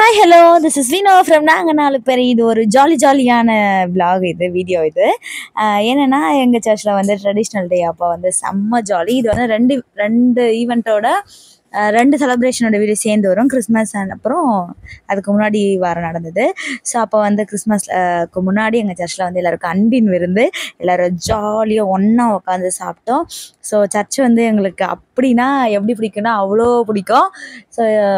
hi hello this is Vino from நாங்கள் நாலு பேர் இது ஒரு ஜாலி ஜாலியான vlog இது வீடியோ இது ஆஹ் என்னன்னா எங்கள் சர்ச்சில் வந்து ட்ரெடிஷ்னல் டே அப்போ வந்து செம்ம ஜாலி இது வந்து ரெண்டு ரெண்டு ஈவெண்ட்டோட ரெண்டு செலப்ரேஷனோட வீடியோ சேர்ந்து வரும் கிறிஸ்மஸ் அப்புறம் அதுக்கு முன்னாடி வாரம் நடந்தது ஸோ அப்போ வந்து கிறிஸ்மஸ்க்கு முன்னாடி எங்கள் சர்ச்சில் வந்து எல்லாருக்கும் அன்பின் விருந்து எல்லோரும் ஜாலியாக ஒன்றா உட்காந்து சாப்பிட்டோம் ஸோ சர்ச் வந்து எங்களுக்கு அப்படின்னா எப்படி பிடிக்கும்னா அவ்வளோ பிடிக்கும் ஸோ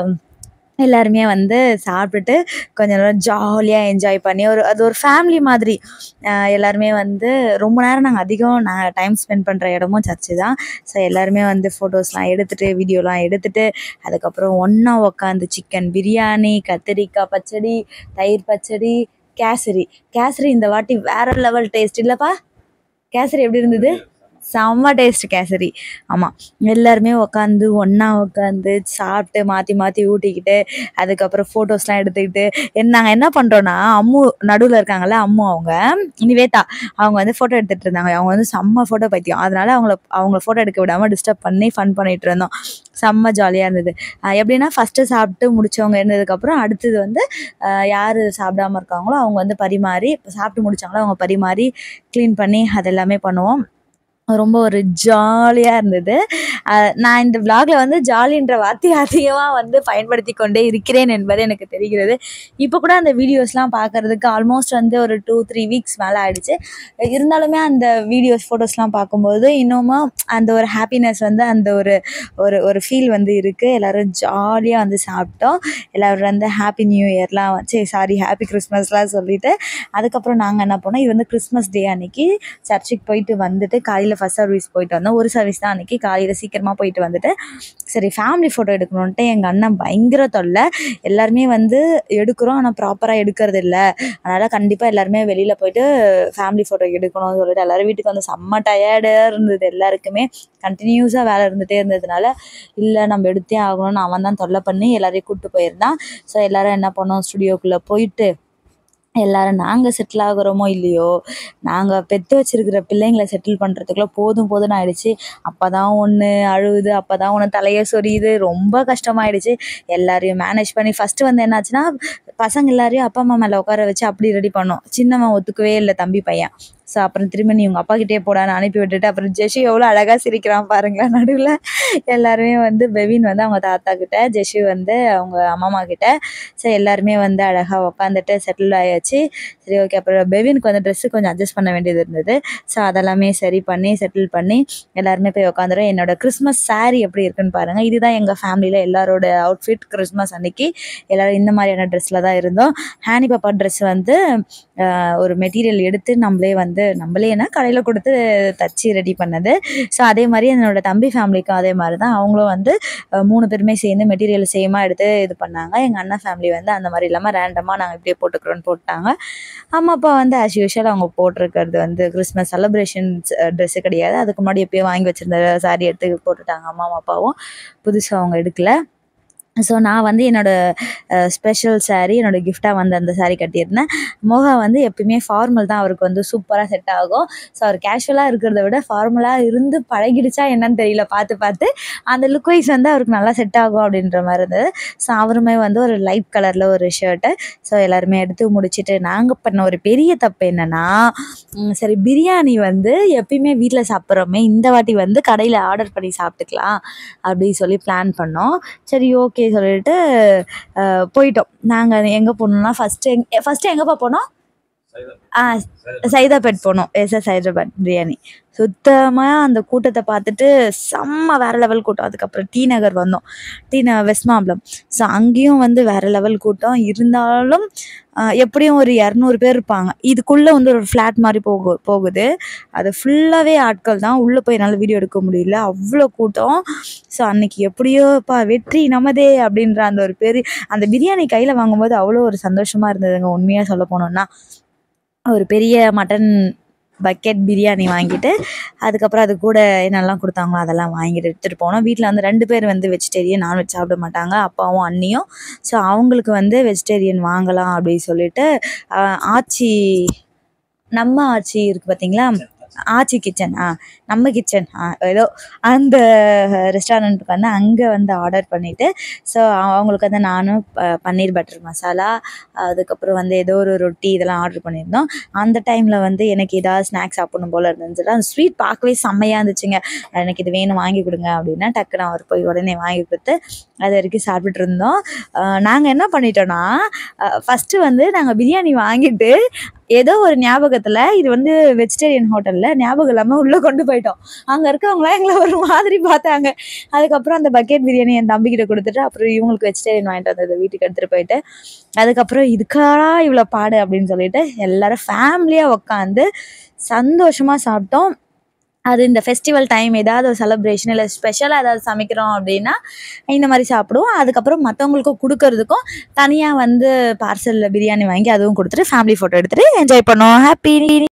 எல்லாருமே வந்து சாப்பிட்டுட்டு கொஞ்ச நேரம் ஜாலியாக என்ஜாய் பண்ணி ஒரு அது ஒரு ஃபேமிலி மாதிரி ஆஹ் எல்லாருமே வந்து ரொம்ப நேரம் நாங்கள் அதிகம் நாங்கள் டைம் ஸ்பெண்ட் பண்ணுற இடமும் சர்ச்சு தான் ஸோ எல்லாருமே வந்து ஃபோட்டோஸ்லாம் எடுத்துகிட்டு வீடியோலாம் எடுத்துகிட்டு அதுக்கப்புறம் ஒன்றா உக்காந்து சிக்கன் பிரியாணி கத்திரிக்காய் பச்சடி தயிர் பச்சடி கேசரி கேசரி இந்த வாட்டி வேற லெவல் டேஸ்ட் இல்லைப்பா கேசரி எப்படி இருந்தது செம்ம டேஸ்ட் கேசரி ஆமாம் எல்லாருமே உக்காந்து ஒன்றா உட்காந்து சாப்பிட்டு மாற்றி மாற்றி ஊட்டிக்கிட்டு அதுக்கப்புறம் ஃபோட்டோஸ்லாம் எடுத்துக்கிட்டு என்ன நாங்கள் என்ன பண்ணுறோன்னா அம்மு நடுவில் இருக்காங்கல்ல அம்மு அவங்க நிவேதா அவங்க வந்து ஃபோட்டோ எடுத்துகிட்டு இருந்தாங்க அவங்க வந்து செம்ம ஃபோட்டோ பைத்தியம் அதனால அவங்கள அவங்கள ஃபோட்டோ எடுக்க விடாமல் டிஸ்டர்ப் பண்ணி ஃபன் பண்ணிகிட்டு இருந்தோம் செம்ம ஜாலியாக இருந்தது ஆஹ் எப்படின்னா ஃபஸ்ட்டு சாப்பிட்டு முடிச்சவங்க இருந்ததுக்கப்புறம் அடுத்தது வந்து ஆஹ் யார் சாப்பிடாம இருக்காங்களோ அவங்க வந்து பரிமாறி இப்போ சாப்பிட்டு முடிச்சாங்களோ அவங்க பரிமாறி க்ளீன் பண்ணி அதெல்லாமே பண்ணுவோம் ரொம்ப ஒரு ஜாலியாக இருந்தது அஹ் நான் இந்த vlogல வந்து ஜாலின்ற வார்த்தையை அதிகமாக வந்து பயன்படுத்தி கொண்டே இருக்கிறேன் என்பது எனக்கு தெரிகிறது இப்போ கூட அந்த வீடியோஸ்லாம் பார்க்கறதுக்கு ஆல்மோஸ்ட் வந்து ஒரு டூ த்ரீ வீக்ஸ் மேலே ஆயிடுச்சு இருந்தாலுமே அந்த வீடியோஸ் ஃபோட்டோஸ்லாம் பார்க்கும்போது இன்னமும் அந்த ஒரு ஹாப்பினஸ் வந்து அந்த ஒரு ஒரு ஒரு ஃபீல் வந்து இருக்குது எல்லோரும் ஜாலியாக வந்து சாப்பிட்டோம் எல்லோரும் வந்து ஹாப்பி நியூ இயர்லாம் சரி சாரி ஹாப்பி கிறிஸ்மஸ்லாம் சொல்லிட்டு அதுக்கப்புறம் நாங்கள் என்ன பண்ணோம் இது வந்து கிறிஸ்மஸ் டே அன்னைக்கு சர்ச்சுக்கு போயிட்டு வந்துட்டு காலையில் ஃபஸ்ட் சர்வீஸ் போயிட்டு வந்தோம் ஒரு சர்வீஸ் தான் அன்றைக்கி காலையில் சீக்கிரமாக போயிட்டு வந்துட்டு சரி ஃபேமிலி ஃபோட்டோ எடுக்கணுன்ட்டு எங்கள் அண்ணன் பயங்கர தொல்லை எல்லாருமே வந்து எடுக்கிறோம் ஆனால் ப்ராப்பராக எடுக்கிறது இல்லை அதனால் கண்டிப்பாக எல்லாருமே வெளியில் போயிட்டு ஃபேமிலி ஃபோட்டோ எடுக்கணும்னு சொல்லிட்டு எல்லோரும் வீட்டுக்கு வந்து செம்ம டயர்டாக இருந்தது எல்லாருக்குமே கண்டினியூஸாக வேலை இருந்துகிட்டே இருந்ததுனால இல்லை நம்ம எடுத்தே ஆகணும்னு அவன் தான் தொல்லை பண்ணி எல்லாரையும் கூப்பிட்டு போயிருந்தான் ஸோ எல்லோரும் என்ன பண்ணோம் ஸ்டுடியோக்குள்ளே போயிட்டு எல்லாரும் நாங்கள் செட்டில் ஆகுறோமோ இல்லையோ நாங்கள் பெற்று வச்சிருக்கிற பிள்ளைங்களை செட்டில் பண்ணுறதுக்குள்ள போதும் போதும்னு ஆயிடுச்சு அப்போ தான் ஒன்று அழுவுது அப்போ தான் ஒன்று தலையை சொரியுது ரொம்ப கஷ்டமாயிடுச்சு எல்லாரையும் மேனேஜ் பண்ணி ஃபஸ்ட்டு வந்து என்னாச்சுன்னா பசங்க எல்லாரையும் அப்பா அம்மா மேலே உட்கார வச்சு அப்படி ரெடி பண்ணோம் சின்னவன் ஒத்துக்கவே இல்லை தம்பி பையன் ஸோ அப்புறம் திரும்ப நீ உங்கள் அப்பா கிட்டே போடான்னு அனுப்பி விட்டுட்டு அப்புறம் ஜெஷி எவ்வளோ அழகாக சிரிக்கிறான் பாருங்களேன் நடுவில் எல்லாருமே வந்து பெவின் வந்து அவங்க தாத்தா கிட்ட ஜெஷி வந்து அவங்க அம்மா கிட்ட ஸோ எல்லாருமே வந்து அழகாக உட்காந்துட்டு செட்டில் ஆயாச்சு சரி ஓகே அப்புறம் பெவினுக்கு வந்து ட்ரெஸ்ஸு கொஞ்சம் அட்ஜஸ்ட் பண்ண வேண்டியது இருந்தது ஸோ அதெல்லாமே சரி பண்ணி செட்டில் பண்ணி எல்லாருமே போய் உட்காந்துரும் என்னோட கிறிஸ்மஸ் saree எப்படி இருக்குன்னு பாருங்கள் இதுதான் எங்கள் ஃபேமிலியில் எல்லாரோட அவுட்ஃபிட் கிறிஸ்மஸ் அன்னைக்கு எல்லோரும் இந்த மாதிரியான ட்ரெஸ்ஸில் தான் இருந்தோம் ஹேனி பாப்பா ட்ரெஸ் வந்து ஆஹ், ஒரு மெட்டீரியல் எடுத்து நம்மளே வந்து நம்மளேனா கடையில் கொடுத்து தச்சு ரெடி பண்ணது ஸோ அதே மாதிரி என்னோட தம்பி ஃபேமிலிக்கும் அதே மாதிரி தான் அவங்களும் வந்து அஹ், மூணு பேருமே சேர்ந்து மெட்டீரியல் சேமாக எடுத்து இது பண்ணாங்க எங்கள் அண்ணன் ஃபேமிலி வந்து அந்த மாதிரி இல்லாமல் ரேண்டமாக நாங்கள் இப்படியே போட்டுக்கிறோன்னு போட்டாங்க அம்மா அப்பா வந்து ஆஸ் யூஷுவல் அவங்க போட்டிருக்கிறது வந்து கிறிஸ்மஸ் செலப்ரேஷன்ஸ் ட்ரெஸ்ஸு கிடையாது அதுக்கு முன்னாடி எப்பயோ வாங்கி வச்சிருந்த சாரி எடுத்து போட்டுட்டாங்க அம்மா அப்பாவும் புதுசாக அவங்க எடுக்கல ஸோ நான் வந்து என்னோட ஸ்பெஷல் saree என்னோட கிஃப்டாக வந்து அந்த saree கட்டியிருந்தேன் மோகா வந்து எப்பயுமே ஃபார்மல் தான் அவருக்கு வந்து சூப்பராக செட் ஆகும் ஸோ அவர் கேஷுவலாக இருக்கிறத விட ஃபார்மலாக இருந்து பழகிடுச்சா என்னன்னு தெரியல பார்த்து பார்த்து அந்த லுக் வைஸ் வந்து அவருக்கு நல்லா செட் ஆகும் அப்படின்ற மாதிரி இருந்தது ஸோ அவருமே வந்து ஒரு லைட் கலரில் ஒரு ஷர்ட்டு ஸோ எல்லாருமே எடுத்து முடிச்சுட்டு நாங்கள் பண்ண ஒரு பெரிய தப்பு என்னென்னா சரி பிரியாணி வந்து எப்பயுமே வீட்டில் சாப்பிட்றோமே இந்த வாட்டி வந்து கடையில் ஆர்டர் பண்ணி சாப்பிட்டுக்கலாம் அப்படின்னு சொல்லி பிளான் பண்ணோம் சரி ஓகே சொல்லிட்டு அஹ், போயிட்டோம் நாங்கள் எங்கே போனோம்னா ஃபஸ்ட்டு எங் ஃபஸ்ட்டு எங்கேப்பா போனோம் ஆ சைதாபேட் போனோம் எஸ்எஸ் ஹைதராபாத் பிரியாணி சுத்தமாக அந்த கூட்டத்தை பார்த்துட்டு செம்ம வேறு லெவல் கூட்டம் அதுக்கப்புறம் டி நகர் வந்தோம் டி ந வெஸ்ட் மாம்பலம் ஸோ அங்கேயும் வந்து வேறு லெவல் கூட்டம் இருந்தாலும் ஆஹ், எப்படியும் ஒரு இரநூறு பேர் இருப்பாங்க இதுக்குள்ளே வந்து ஒரு ஃப்ளாட் மாதிரி போகு போகுது அது ஃபுல்லாகவே ஆட்கள் தான் உள்ளே போய் என்னால் வீடியோ எடுக்க முடியல அவ்வளோ கூட்டம் ஸோ அன்னைக்கு எப்படியோப்பா வெற்றி நமதே அப்படின்ற அந்த ஒரு பெரிய அந்த பிரியாணி கையில் வாங்கும்போது அவ்வளோ ஒரு சந்தோஷமாக இருந்ததுங்க உண்மையாக சொல்ல போனோம்னா ஒரு பெரிய மட்டன் பக்கெட் பிரியாணி வாங்கிட்டு அதுக்கப்புறம் அது கூட என்னெல்லாம் கொடுத்தாங்களோ அதெல்லாம் வாங்கிட்டு எடுத்துகிட்டு போனோம் வீட்டில் வந்து ரெண்டு பேர் வந்து வெஜிடேரியன் நான்வெஜ் சாப்பிட மாட்டாங்க அப்பாவும் அண்ணியும் ஸோ அவங்களுக்கு வந்து வெஜிடேரியன் வாங்கலாம் அப்படின்னு சொல்லிட்டு ஆஹ், ஆச்சி நம்ம ஆச்சி இருக்குது பார்த்தீங்களா ஆச்சி கிச்சன் ஆ நம்ம கிச்சன் ஆ ஏதோ அந்த ரெஸ்டாரண்ட்டுக்கு வந்து அங்கே வந்து ஆர்டர் பண்ணிவிட்டு ஸோ அவங்களுக்கு வந்து நானும் ப- பன்னீர் பட்டர் மசாலா அதுக்கப்புறம் வந்து ஏதோ ஒரு ரொட்டி இதெல்லாம் ஆர்டர் பண்ணியிருந்தோம் அந்த டைமில் வந்து எனக்கு ஏதாவது ஸ்நாக்ஸ் சாப்பிடணும் போல் இருந்துச்சு சொல்லிட்டு அந்த ஸ்வீட் பார்க்கவே செம்மையாக இருந்துச்சுங்க எனக்கு இது வேணும் வாங்கி கொடுங்க அப்படின்னா டக்குன்னு அவர் போய் உடனே வாங்கி கொடுத்து அது வரைக்கும் சாப்பிட்டுட்டு இருந்தோம் நாங்கள் என்ன பண்ணிட்டோன்னா ஃபஸ்ட்டு வந்து நாங்கள் பிரியாணி வாங்கிட்டு ஏதோ ஒரு ஞாபகத்தில் இது வந்து வெஜிடேரியன் ஹோட்டலில் ஞாபகம் இல்லாமல் உள்ளே கொண்டு போயிட்டோம் அங்கே இருக்கவங்களாம் எங்களை ஒரு மாதிரி பார்த்தாங்க அதுக்கப்புறம் அந்த பக்கெட் பிரியாணி என் தம்பிக்கிட்ட கொடுத்துட்டு அப்புறம் இவங்களுக்கு வெஜிடேரியன் வாங்கிட்டு வந்தது வீட்டுக்கு எடுத்துகிட்டு போயிட்டு அதுக்கப்புறம் இதுக்காடா இவ்வளோ பாடு அப்படின்னு சொல்லிட்டு எல்லாரும் ஃபேமிலியாக உட்காந்து சந்தோஷமாக சாப்பிட்டோம் அது இந்த ஃபெஸ்டிவல் டைம் ஏதாவது ஒரு செலிப்ரேஷன் இல்லை ஸ்பெஷலாக ஏதாவது சமைக்கிறோம் அப்படின்னா இந்த மாதிரி சாப்பிடுவோம் அதுக்கப்புறம் மற்றவங்களுக்கும் கொடுக்கறதுக்கும் தனியாக வந்து பார்சலில் பிரியாணி வாங்கி அதுவும் கொடுத்துட்டு ஃபேமிலி ஃபோட்டோ எடுத்துகிட்டு என்ஜாய் பண்ணோம் ஹாப்பி